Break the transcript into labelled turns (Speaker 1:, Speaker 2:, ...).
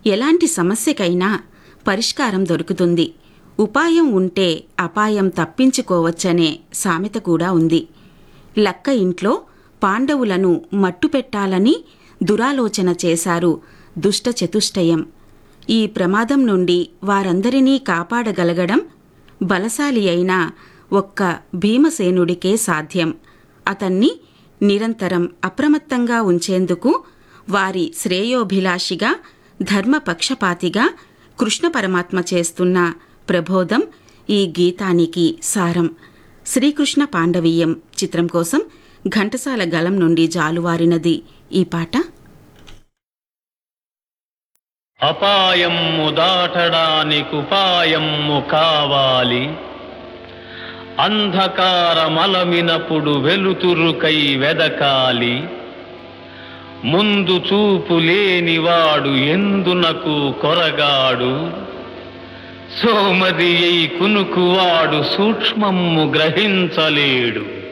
Speaker 1: ఎలాంటి సమస్యకైనా పరిష్కారం దొరుకుతుంది ఉపాయం ఉంటే అపాయం తప్పించుకోవచ్చనే సామెత కూడా ఉంది లక్క ఇంట్లో పాండవులను మట్టుపెట్టాలని దురాలోచన చేశారు దుష్ట చతుష్టయం ఈ ప్రమాదం నుండి వారందరినీ కాపాడగలగడం బలశాలి అయిన ఒక్క భీమసేనుడికే సాధ్యం అతన్ని నిరంతరం అప్రమత్తంగా ఉంచేందుకు వారి శ్రేయోభిలాషిగా ధర్మపక్షపాతిగా కృష్ణ పరమాత్మ చేస్తున్న ప్రబోధం ఈ గీతానికి సారం శ్రీకృష్ణ పాండవీయం చిత్రం కోసం ఘంటసాల గలం నుండి జాలువారినది ఈ పాట
Speaker 2: అపాయమ్ము దాటడానికుపాయమ్ము కావాలి అంధకారమలమినప్పుడు వెలుతురుకై వెదకాలి ముందు చూపు లేనివాడు ఎందునకు కొరగాడు సోమది కునుకువాడు సూక్ష్మమ్ము గ్రహించలేడు